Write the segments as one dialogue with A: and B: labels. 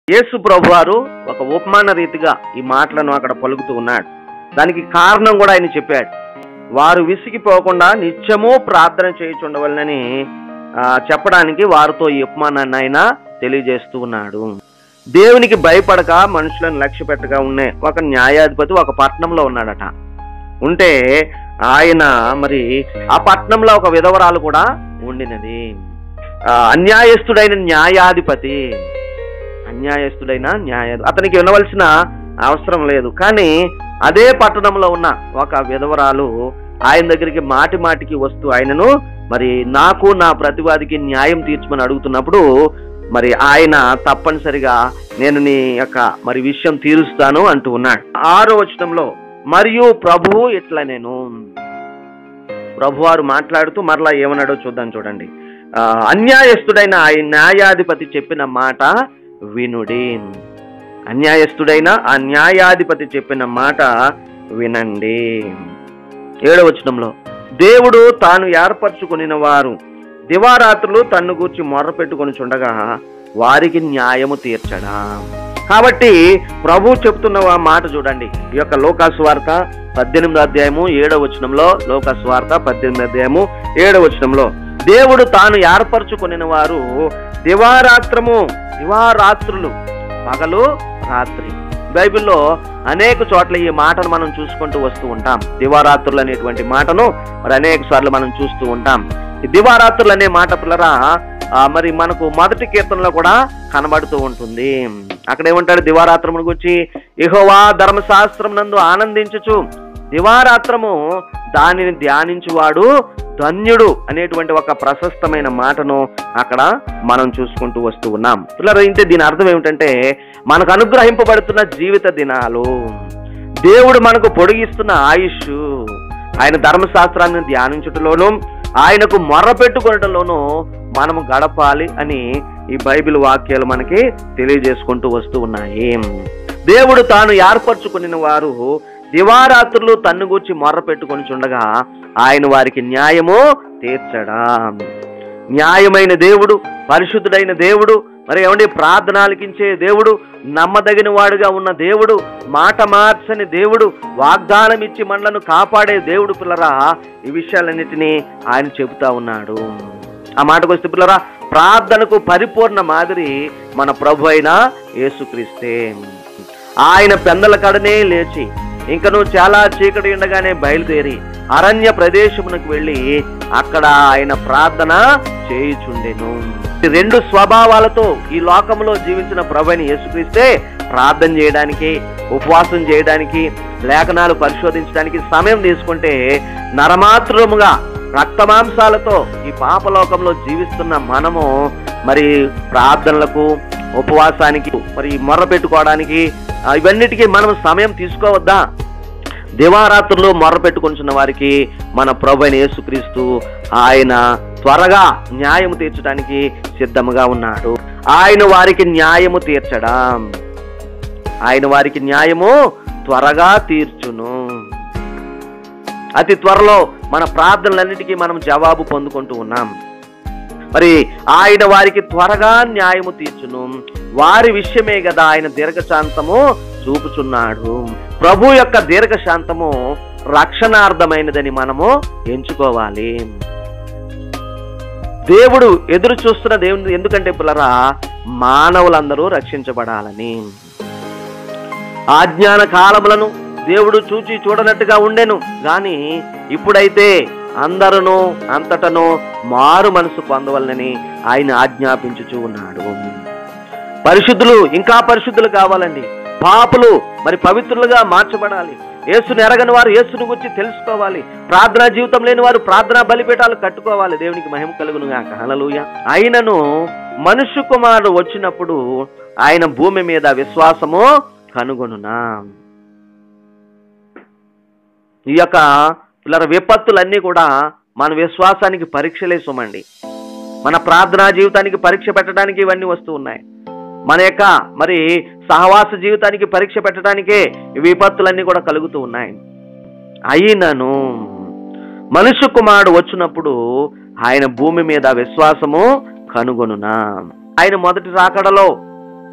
A: యేసు ప్రభువారు ఒక ఉపమాన రీతిగా ఈ మాటలను అక్కడ పలుకుతూ ఉన్నాడు దానికి కారణం కూడా ఆయన చెప్పాడు వారు విసిగిపోకుండా నిత్యము ప్రార్థన చేయుచుండవలనని ఆ, చెప్పడానికి వారితో ఈ ఉపమానాన్ని ఆయన తెలియజేస్తూ ఉన్నాడు దేవునికి భయపడక మనుషులను లక్ష్య పెట్టగా ఉండే ఒక న్యాయాధిపతి ఒక పట్టణంలో ఉన్నాడట ఉంటే ఆయన మరి ఆ పట్టణంలో ఒక విధవరాలు కూడా ఉండినది ఆ, అన్యాయస్తుడైన న్యాయాధిపతి అన్యాయస్తుడైన న్యాయ అతనికి వినవలసిన అవసరం లేదు కానీ అదే పట్టణంలో ఉన్న ఒక విధవరాలు ఆయన దగ్గరికి మాటి మాటికి వస్తూ ఆయనను మరి నాకు నా ప్రతివాదికి న్యాయం తీర్చమని అడుగుతున్నప్పుడు మరి ఆయన తప్పనిసరిగా నేను నీ యొక్క మరి విషయం తీరుస్తాను అంటూ ఉన్నాడు ఆరో వచనంలో మరియు ప్రభువు ఇట్లా నేను ప్రభువారు మాట్లాడుతూ మరలా ఏమన్నాడో చూద్దాం చూడండి ఆ, అన్యాయస్తుడైన ఆ న్యాయాధిపతి చెప్పిన మాట వినుడి అన్యాయస్తుడైన ఆ న్యాయాధిపతి చెప్పిన మాట వినండి ఏడవ వచనంలో దేవుడు తాను ఏర్పరచుకునిన వారు దివారాత్రులు తన్ను గూర్చి మొర్ర పెట్టుకొని చుండగా వారికి న్యాయము తీర్చడా కాబట్టి ప్రభు చెప్తున్న ఆ మాట చూడండి ఈ యొక్క లోకాసు వార్త పద్దెనిమిది అధ్యాయము ఏడవ వచనంలో లోకాసు వార్త పద్దెనిమిది అధ్యాయము ఏడవ వచనంలో దేవుడు తాను ఏర్పరచుకుని వారు దివారాత్రము దివారాత్రులు పగలు రాత్రి బైబిల్లో అనేక చోట్ల ఈ మాటను మనం చూసుకుంటూ వస్తూ ఉంటాం దివారాత్రులు అనేటువంటి మాటను మరి అనేక సార్లు మనం చూస్తూ ఉంటాం ఈ దివారాత్రులు అనే మాట పిల్లరా ఆ, మరి మనకు మొదటి కీర్తనలో కూడా కనబడుతూ ఉంటుంది అక్కడ ఏమంటాడు దివారాత్రమును గురించి ఇహోవా ధర్మశాస్త్రం నందు ఆనందించుచు దివారాత్రము దానిని ధ్యానించువాడు ధన్యుడు అనేటువంటి ఒక ప్రశస్తమైన మాటను అక్కడ మనం చూసుకుంటూ వస్తూ ఉన్నాం పిల్లలు ఇంటే దీని అర్థం ఏమిటంటే మనకు అనుగ్రహింపబడుతున్న జీవిత దినాలు దేవుడు మనకు పొడిగిస్తున్న ఆయుష్ ఆయన ధర్మశాస్త్రాన్ని ధ్యానించుటలోను ఆయనకు మొర్ర పెట్టుకోవడంలోనూ మనము గడపాలి అని ఈ బైబిల్ వాక్యాలు మనకి తెలియజేసుకుంటూ వస్తూ ఉన్నాయి దేవుడు తాను ఏర్పరచుకుని వారు దివారాత్రులు తన్ను గూర్చి మొర్ర పెట్టుకొని చుండగా ఆయన వారికి న్యాయము తీర్చడా న్యాయమైన దేవుడు పరిశుద్ధుడైన దేవుడు మరి ఏమండి ప్రార్థన ఆలకించే దేవుడు నమ్మదగిన వాడుగా ఉన్న దేవుడు మాట మార్చని దేవుడు వాగ్దానం ఇచ్చి మనలను కాపాడే దేవుడు పిల్లరా ఈ విషయాలన్నిటినీ ఆయన చెబుతా ఉన్నాడు ఆ మాటకు వస్తే పిల్లరా ప్రార్థనకు పరిపూర్ణ మాదిరి మన ప్రభు అయిన యేసుక్రీస్తే ఆయన పెందల కడనే లేచి ఇంకను చాలా చీకటి ఉండగానే బయలుదేరి అరణ్య ప్రదేశమునకు వెళ్ళి అక్కడ ఆయన ప్రార్థన చేయుచుండెను ఈ రెండు స్వభావాలతో ఈ లోకంలో జీవించిన ప్రభుని యేసుక్రీస్తే ప్రార్థన చేయడానికి ఉపవాసం చేయడానికి లేఖనాలు పరిశోధించడానికి సమయం తీసుకుంటే నరమాత్రముగా రక్తమాంసాలతో ఈ పాపలోకంలో జీవిస్తున్న మనము మరి ప్రార్థనలకు ఉపవాసానికి మరి మొర్ర పెట్టుకోవడానికి ఆ, ఇవన్నిటికీ మనం సమయం తీసుకోవద్దా దివారాత్రులు మొర్ర పెట్టుకుంటున్న వారికి మన ప్రభు అయిన యేసుక్రీస్తు ఆయన త్వరగా న్యాయము తీర్చడానికి సిద్ధముగా ఉన్నాడు ఆయన వారికి న్యాయము తీర్చడా ఆయన వారికి న్యాయము త్వరగా తీర్చును అతి త్వరలో మన ప్రార్థనలన్నిటికీ మనం జవాబు పొందుకుంటూ ఉన్నాం మరి ఆయన వారికి త్వరగా న్యాయము తీర్చును వారి విషయమే కదా ఆయన దీర్ఘశాంతము చూపుచున్నాడు ప్రభు యొక్క దీర్ఘశాంతము రక్షణార్థమైనదని మనము ఎంచుకోవాలి దేవుడు ఎదురు చూస్తున్న దేవుని ఎందుకంటే పిల్లరా మానవులందరూ రక్షించబడాలని ఆజ్ఞాన కాలములను దేవుడు చూచి చూడనట్టుగా ఉండెను గాని ఇప్పుడైతే అందరూ అంతటను మారు మనసు పొందవలనని ఆయన ఆజ్ఞాపించుచూ ఉన్నాడు పరిశుద్ధులు ఇంకా పరిశుద్ధులు కావాలండి పాపులు మరి పవిత్రులుగా మార్చబడాలి యేసుని ఎరగని వారు యేసుని గురించి తెలుసుకోవాలి ప్రార్థనా జీవితం లేని వారు ప్రార్థనా బలిపీఠాలు కట్టుకోవాలి దేవునికి మహిమ కలుగును గాక హల్లెలూయా అయినను మనుష్య కుమారుడు వచ్చినప్పుడు ఆయన భూమి మీద విశ్వాసము కనుగొనునా ఈ యొక్క పిల్లల విపత్తులన్నీ కూడా మన విశ్వాసానికి పరీక్షలే సుమండి మన ప్రార్థనా జీవితానికి పరీక్ష పెట్టడానికి ఇవన్నీ వస్తూ ఉన్నాయి మన యొక్క మరి సహవాస జీవితానికి పరీక్ష పెట్టడానికే ఈ విపత్తులన్నీ కూడా కలుగుతూ ఉన్నాయి అయినను మనుష్య కుమారుడు వచ్చినప్పుడు ఆయన భూమి మీద విశ్వాసము కనుగొనునా ఆయన మొదటి రాకడలో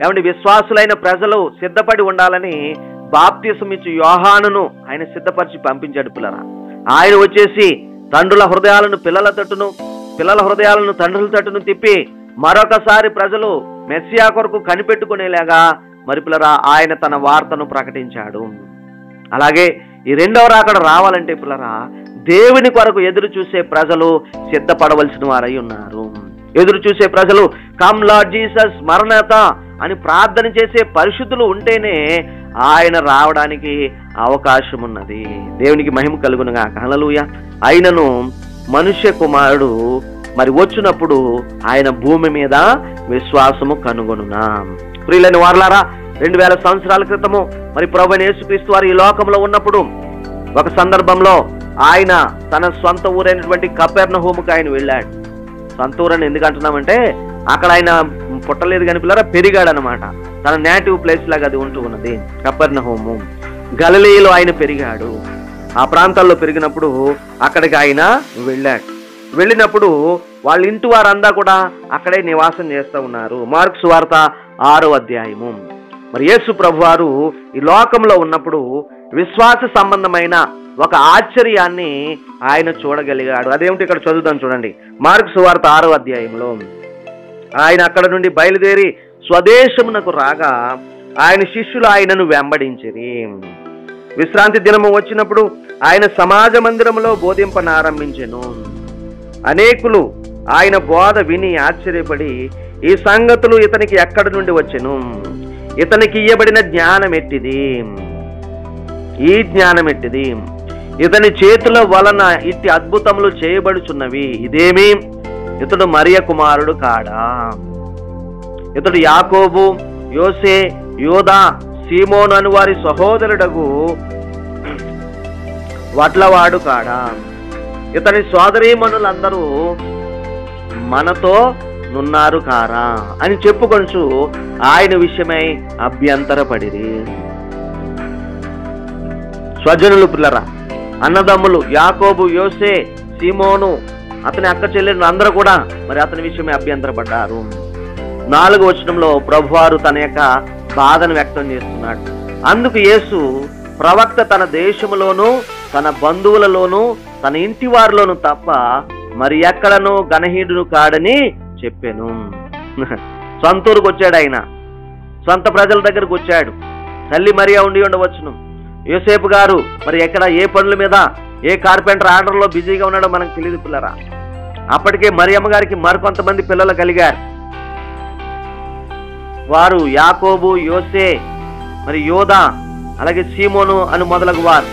A: ఏమంటే విశ్వాసులైన ప్రజలు సిద్ధపడి ఉండాలని బాప్తిసం ఇచ్చి యోహానును ఆయన సిద్ధపరిచి పంపించాడు పిల్లరా ఆయన వచ్చేసి తండ్రుల హృదయాలను పిల్లల తట్టును పిల్లల హృదయాలను తండ్రుల తట్టును తిప్పి మరొకసారి ప్రజలు మెస్సియా కొరకు కనిపెట్టుకునేలాగా మరి పిల్లరా ఆయన తన వార్తను ప్రకటించాడు అలాగే ఈ రెండవ రాకడ రావాలంటే పిల్లరా దేవుని కొరకు ఎదురు చూసే ప్రజలు సిద్ధపడవలసిన వారై ఉన్నారు ఎదురు చూసే ప్రజలు కమ్ లార్డ్ జీసస్ మరణత అని ప్రార్థన చేసే పరిశుద్ధులు ఉంటేనే ఆయన రావడానికి అవకాశం ఉన్నది దేవునికి మహిమ కలుగునుగా హల్లెలూయ అయినను మనుష్య కుమారుడు మరి వచ్చినప్పుడు ఆయన భూమి మీద విశ్వాసము కనుగొనునా ప్రియులని వారలారా రెండు వేల సంవత్సరాల క్రితము మరి ప్రభు యేసుక్రీస్తు వారు ఈ లోకంలో ఉన్నప్పుడు ఒక సందర్భంలో ఆయన తన సొంత ఊరైనటువంటి కపెర్ణ హోముకు ఆయన వెళ్ళాడు సొంత ఊరని ఎందుకు అంటున్నామంటే అక్కడ ఆయన పుట్టలేదు కానీ పిల్లరా పెరిగాడు అనమాట తన నేటివ్ ప్లేస్ లాగా అది ఉంటూ ఉన్నది కపెర్ణ హోము గలలీలో ఆయన పెరిగాడు ఆ ప్రాంతాల్లో పెరిగినప్పుడు అక్కడికి ఆయన వెళ్ళాడు వెళ్ళినప్పుడు వాళ్ళ ఇంటి వారంతా కూడా అక్కడే నివాసం చేస్తూ ఉన్నారు మార్క్స్ వార్త ఆరో అధ్యాయము మరి యేసు ప్రభు వారు ఈ లోకంలో ఉన్నప్పుడు విశ్వాస సంబంధమైన ఒక ఆశ్చర్యాన్ని ఆయన చూడగలిగాడు అదేమిటి ఇక్కడ చదువుదాం చూడండి మార్క్స్ వార్త ఆరో అధ్యాయంలో ఆయన అక్కడ నుండి బయలుదేరి స్వదేశమునకు రాగా ఆయన శిష్యులు ఆయనను వెంబడించిరి విశ్రాంతి దినము వచ్చినప్పుడు ఆయన సమాజ మందిరంలో బోధింపనారంభించెను అనేకులు ఆయన బోధ విని ఆశ్చర్యపడి ఈ సంగతులు ఇతనికి ఎక్కడి నుండి వచ్చెను ఇతనికి ఇయ్యబడిన జ్ఞానం ఎట్టిది ఈ జ్ఞానం ఎట్టిది ఇతని చేతుల వలన ఇట్టి అద్భుతములు చేయబడుచున్నవి ఇదేమి ఇతడు మరియ కుమారుడు కాడా ఇతడు యాకోబు యోసే యోదా సీమోను అని వారి సహోదరుడగు వడ్లవాడు కాడా ఇతని సోదరీమణులందరూ మనతో నున్నారు కారా అని చెప్పుకొంచు ఆయన విషయమై అభ్యంతరపడిరి స్వజనులు పిల్లరా అన్నదమ్ములు యాకోబు యోసే సీమోను అతని అక్క చెల్లెలు అందరూ కూడా మరి అతని విషయమే అభ్యంతరపడ్డారు నాలుగు వచనంలో ప్రభువారు తన యొక్క బాధను వ్యక్తం చేస్తున్నాడు అందుకు యేసు ప్రవక్త తన దేశములోను తన బంధువులలోను తన ఇంటి వారిలోను తప్ప మరి ఎక్కడనూ గణహీనుడు కాడని చెప్పాను సొంతూరుకు వచ్చాడు ఆయన సొంత ప్రజల దగ్గరకు వచ్చాడు తల్లి మరియా ఉండి ఉండవచ్చును యోసేపు గారు మరి ఎక్కడ ఏ పనుల మీద ఏ కార్పెంటర్ ఆర్డర్లో బిజీగా ఉన్నాడో మనకు తెలియదు పిల్లరా అప్పటికే మరియమ్మ గారికి మరికొంతమంది పిల్లలు కలిగారు వారు యాకోబు యోసే మరి యోధా అలాగే సీమోను అని మొదలగు వారు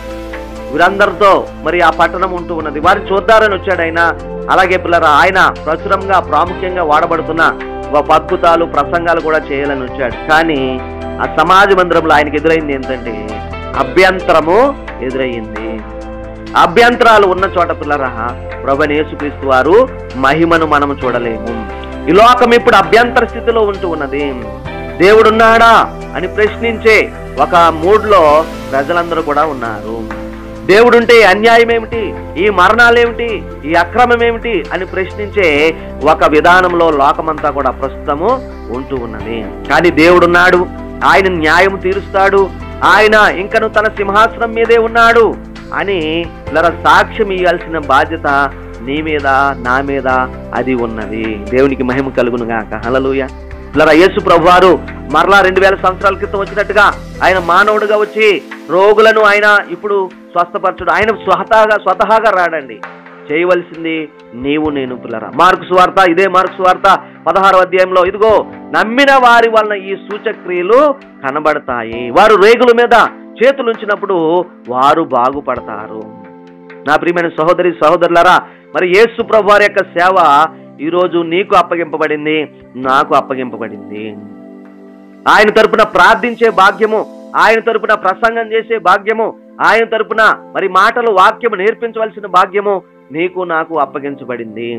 A: వీరందరితో మరి ఆ పట్టణం ఉంటూ ఉన్నది వారిని చూద్దారని వచ్చాడు ఆయన అలాగే పిల్లరా ఆయన ప్రచురంగా ప్రాముఖ్యంగా వాడబడుతున్న గొప్ప అద్భుతాలు ప్రసంగాలు కూడా చేయాలని వచ్చాడు కానీ ఆ సమాజ మందిరంలో ఆయనకి ఎదురైంది ఏంటంటే అభ్యంతరము ఎదురయ్యింది అభ్యంతరాలు ఉన్న చోట పిల్లరా ప్రభు యేసుక్రీస్తు వారు మహిమను మనం చూడలేము ఈ లోకం ఇప్పుడు అభ్యంతర స్థితిలో ఉంటూ ఉన్నది దేవుడున్నాడా అని ప్రశ్నించే ఒక మూడ్లో ప్రజలందరూ కూడా ఉన్నారు దేవుడుంటే ఈ అన్యాయం ఏమిటి ఈ మరణాలేమిటి ఈ అక్రమం ఏమిటి అని ప్రశ్నించే ఒక విధానంలో లోకమంతా కూడా ప్రస్తుతము ఉంటూ ఉన్నది కానీ దేవుడున్నాడు ఆయన న్యాయం తీరుస్తాడు ఆయన ఇంకను తన సింహాసనం మీదే ఉన్నాడు అని ఇలా సాక్ష్యం ఇవ్వాల్సిన బాధ్యత నీ మీద నా మీద అది ఉన్నది దేవునికి మహిమ కలుగును గాక హలలుయ ఇలా యేసు ప్రభువారు మరలా రెండు వేల సంవత్సరాల క్రితం వచ్చినట్టుగా ఆయన మానవుడిగా వచ్చి రోగులను ఆయన ఇప్పుడు స్వస్థపరచుడు ఆయన స్వతహాగా స్వతహాగా రాడండి చేయవలసింది నీవు నేను పిల్లరా మార్క్స్ వార్త ఇదే మార్క్స్ వార్త పదహారు అధ్యాయంలో ఇదిగో నమ్మిన వారి వలన ఈ సూచక్రియలు కనబడతాయి వారు రేగుల మీద చేతులు ఉంచినప్పుడు వారు బాగుపడతారు నా ప్రియమైన సహోదరి సహోదరులారా మరి యేసు ప్రభు వారి యొక్క సేవ ఈరోజు నీకు అప్పగింపబడింది నాకు అప్పగింపబడింది ఆయన తరపున ప్రార్థించే భాగ్యము ఆయన తరపున ప్రసంగం చేసే భాగ్యము ఆయన తరపున మరి మాటలు వాక్యము నేర్పించవలసిన భాగ్యము నీకు నాకు అప్పగించబడింది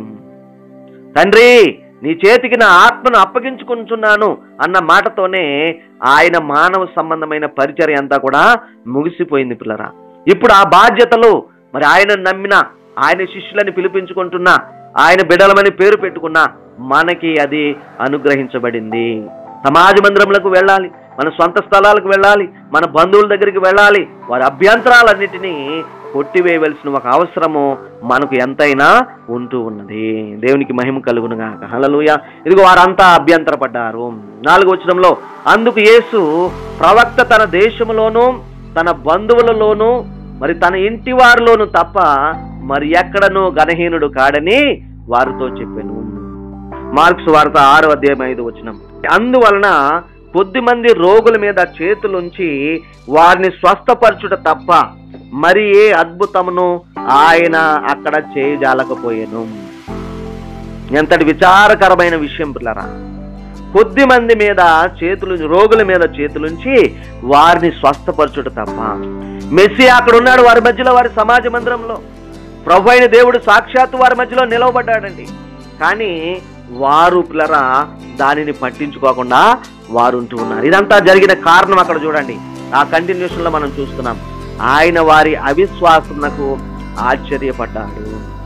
A: తండ్రి నీ చేతికి నా ఆత్మను అప్పగించుకుంటున్నాను అన్న మాటతోనే ఆయన మానవ సంబంధమైన పరిచర్య అంతా కూడా ముగిసిపోయింది పిల్లరా ఇప్పుడు ఆ బాధ్యతలు మరి ఆయన నమ్మిన ఆయన శిష్యులని పిలిపించుకుంటున్నా ఆయన బిడలమని పేరు పెట్టుకున్న మనకి అది అనుగ్రహించబడింది సమాజ మందిరములకు వెళ్ళాలి మన సొంత స్థలాలకు వెళ్ళాలి మన బంధువుల దగ్గరికి వెళ్ళాలి వారి అభ్యంతరాలన్నిటినీ కొట్టివేయవలసిన ఒక అవసరము మనకు ఎంతైనా ఉంటూ ఉన్నది దేవునికి మహిమ కలుగునుగా హలలుయ ఇదిగో వారంతా అభ్యంతరపడ్డారు నాలుగు వచనంలో అందుకు యేసు ప్రవక్త తన దేశములోను తన బంధువులలోను మరి తన ఇంటి వారిలోను తప్ప మరి ఎక్కడనూ గణహీనుడు కాడని వారితో చెప్పాను మార్క్స్ వార్త ఆరో అధ్యాయం ఐదు వచనం అందువలన కొద్ది మంది రోగుల మీద చేతులుంచి వారిని స్వస్థపరచుట తప్ప మరి ఏ అద్భుతమును ఆయన అక్కడ చేయజాలకపోయాను ఎంతటి విచారకరమైన విషయం పిల్లరా కొద్ది మంది మీద చేతులు రోగుల మీద చేతులుంచి వారిని స్వస్థపరచుట తప్ప మెస్సి అక్కడ ఉన్నాడు వారి మధ్యలో వారి సమాజ మందిరంలో ప్రభు అయిన దేవుడు సాక్షాత్తు వారి మధ్యలో నిలవబడ్డాడండి కానీ వారు పిల్లరా దానిని పట్టించుకోకుండా వారు ఉంటూ ఉన్నారు ఇదంతా జరిగిన కారణం అక్కడ చూడండి ఆ కంటిన్యూషన్ లో మనం చూస్తున్నాం ఆయన వారి అవిశ్వాసమునకు ఆశ్చర్యపడ్డాడు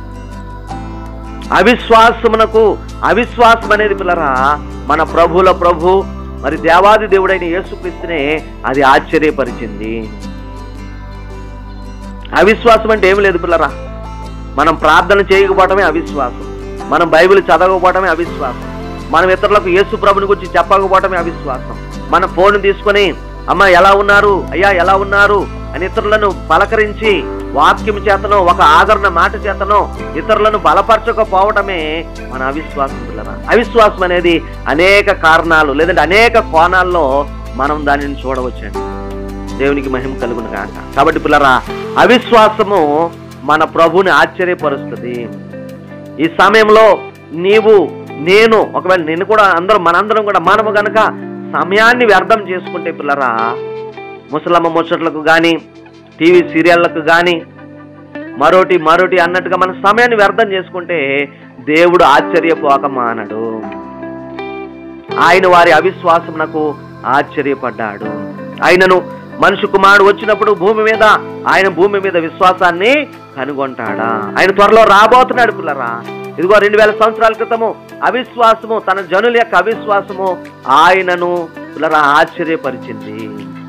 A: అవిశ్వాసమునకు అవిశ్వాసం అనేది పిల్లరా మన ప్రభుల ప్రభు మరి దేవాది దేవుడైన యేసుక్రీస్తునే అది ఆశ్చర్యపరిచింది అవిశ్వాసం అంటే ఏమి లేదు పిల్లరా మనం ప్రార్థన చేయకపోవటమే అవిశ్వాసం మనం బైబిల్ చదవకపోవటమే అవిశ్వాసం మనం ఇతరులకు యేసు ప్రభుని గురించి చెప్పకపోవటమే అవిశ్వాసం మన ఫోన్ తీసుకొని అమ్మ ఎలా ఉన్నారు అయ్యా ఎలా ఉన్నారు అని ఇతరులను పలకరించి వాక్యం చేతనో ఒక ఆదరణ మాట చేతనో ఇతరులను బలపరచకపోవటమే మన అవిశ్వాసం పిల్లరా అవిశ్వాసం అనేది అనేక కారణాలు లేదంటే అనేక కోణాల్లో మనం దానిని చూడవచ్చండి దేవునికి మహిమ కలుగును కాక కాబట్టి పిల్లరా అవిశ్వాసము మన ప్రభుని ఆశ్చర్యపరుస్తుంది ఈ సమయంలో నీవు నేను ఒకవేళ నేను కూడా అందరం మనందరం కూడా మనము గనక సమయాన్ని వ్యర్థం చేసుకుంటే పిల్లరా ముసలమ్మ ముచ్చట్లకు కానీ టీవీ సీరియళ్లకు కానీ మరోటి మరోటి అన్నట్టుగా మన సమయాన్ని వ్యర్థం చేసుకుంటే దేవుడు ఆశ్చర్యపోక మానడు ఆయన వారి అవిశ్వాసమునకు ఆశ్చర్యపడ్డాడు ఆయనను మనుషు కుమారుడు వచ్చినప్పుడు భూమి మీద ఆయన భూమి మీద విశ్వాసాన్ని కనుగొంటాడా ఆయన త్వరలో రాబోతున్నాడు పిల్లరా ఇదిగో రెండు వేల సంవత్సరాల క్రితము అవిశ్వాసము తన జనుల యొక్క అవిశ్వాసము ఆయనను పిల్లరా ఆశ్చర్యపరిచింది